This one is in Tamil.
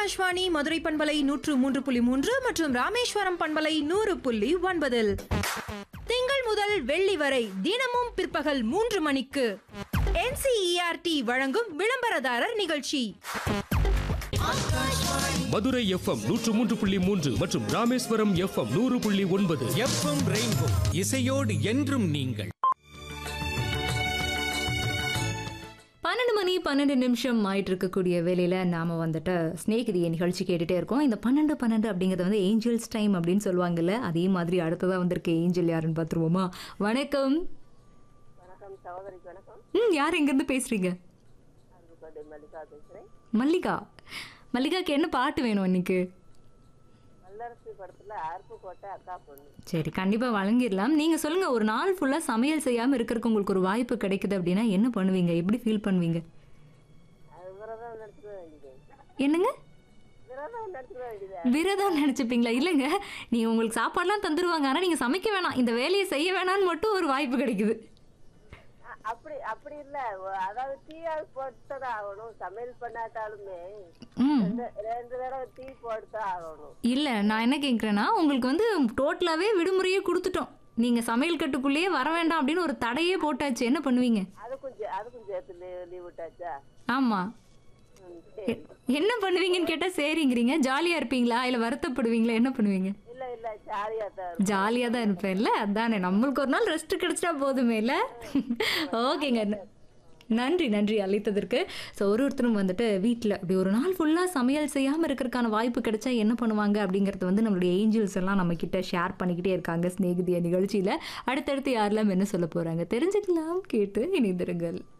ஆகாஷ்வாணி மதுரை பண்பலை நூற்று மூன்று புள்ளி மூன்று மற்றும் ராமேஸ்வரம் பண்பலை நூறு புள்ளி ஒன்பதில் திங்கள் முதல் வெள்ளி வரை தினமும் பிற்பகல் மூன்று மணிக்கு NCERT வழங்கும் விளம்பரதாரர் நிகழ்ச்சி மதுரை எஃப்எம் நூற்று மூன்று புள்ளி மூன்று மற்றும் ராமேஸ்வரம் எஃப்எம் நூறு புள்ளி ஒன்பது எஃப்எம் ரெயின்போ இசையோடு என்றும் நீங்கள் பன்னெண்டு மணி பன்னெண்டு நிமிஷம் ஆயிட்டு இருக்கக்கூடிய வேலையில நாம வந்துட்டு ஸ்நேகிதிய நிகழ்ச்சி கேட்டுட்டே இருக்கோம் இந்த பன்னெண்டு பன்னெண்டு அப்படிங்கிறது வந்து ஏஞ்சல்ஸ் டைம் அப்படின்னு சொல்லுவாங்கல்ல அதே மாதிரி அடுத்ததா வந்திருக்க ஏஞ்சல் யாருன்னு பார்த்துருவோமா வணக்கம் வணக்கம் சகோதரிக்கு வணக்கம் ம் யார் எங்கேருந்து பேசுறீங்க அருப்புக்கோட்டை மல்லிகா பேசுகிறேன் மல்லிகா மல்லிகாக்கு என்ன பாட்டு வேணும் இன்னைக்கு வல்லரசு படத்தில் அருப்புக்கோட்டை அக்கா பொண்ணு சரி கண்டிப்பா வழங்கிடலாம் நீங்க சொல்லுங்க ஒரு நாள் ஃபுல்லா சமையல் செய்யாம இருக்கிறதுக்கு உங்களுக்கு ஒரு வாய்ப்பு கிடைக்குது அப்படின்னா என்ன பண்ணுவீங்க எப்படி ஃபீல் பண்ணுவீங்க அது விரதம் நடத்துக்க வேண்டியது என்னங்க விரதம் நடத்துக்க வேண்டியது விரதம் நினைச்சுப்பீங்களா இல்லைங்க நீ உங்களுக்கு சாப்பாடுலாம் தந்துருவாங்க ஆனா நீங்க சமைக்க வேணாம் இந்த வேலையை செய்ய வேணாம்னு மட்டும் ஒரு வாய்ப்பு கிடைக்குது அ- அப்படி அப்படி இல்லை அதாவது டீயாவது போட்டு தான் ஆகணும் சமையல் பண்ணாட்டாலுமே ம் ரெண்டு ரெண்டு தடவை டீ போட்டு தான் ஆகணும் இல்ல நான் என்ன கேக்குறேன்னா உங்களுக்கு வந்து டோட்டலாவே விடுமுறையே கொடுத்துட்டோம் நீங்க சமையல் கட்டுக்குள்ளேயே வர வேண்டாம் அப்படின்னு ஒரு தடையே போட்டாச்சு என்ன பண்ணுவீங்க அதுக்கும் சே- அதுக்கும் சேர்த்து லீவ் லீவ் விட்டாச்சா ஆமா ம், சரி எ- என்ன பண்ணுவீங்கன்னு கேட்டா சரிங்கிறீங்க ஜாலியா இருப்பீங்களா இல்ல வருத்தப்படுவீங்களா என்ன பண்ணுவீங்க இல்லை இல்லை ஜாலியாக தான் இருக்கும். ஜாலியாக தான் இருப்பேன்ல அதானே நம்மளுக்கு ஒரு நாள் ரெஸ்ட் கிடைச்சிட்டா போதுமே இல்ல ஓகேங்க நன்றி நன்றி அழைத்ததற்கு ஸோ ஒரு ஒருத்தரும் வந்துட்டு வீட்டில் அப்படி ஒரு நாள் ஃபுல்லாக சமையல் செய்யாமல் இருக்கிறதுக்கான வாய்ப்பு கிடைச்சா என்ன பண்ணுவாங்க அப்படிங்கிறது வந்து நம்மளுடைய ஏஞ்சல்ஸ் எல்லாம் நம்ம கிட்ட ஷேர் பண்ணிக்கிட்டே இருக்காங்க ஸ்நேகிதிய நிகழ்ச்சியில் அடுத்தடுத்து யாரெல்லாம் என்ன சொல்ல போகிறாங்க தெரிஞ்சுக்கலாம் கேட்டு இணைந்திருங்கள்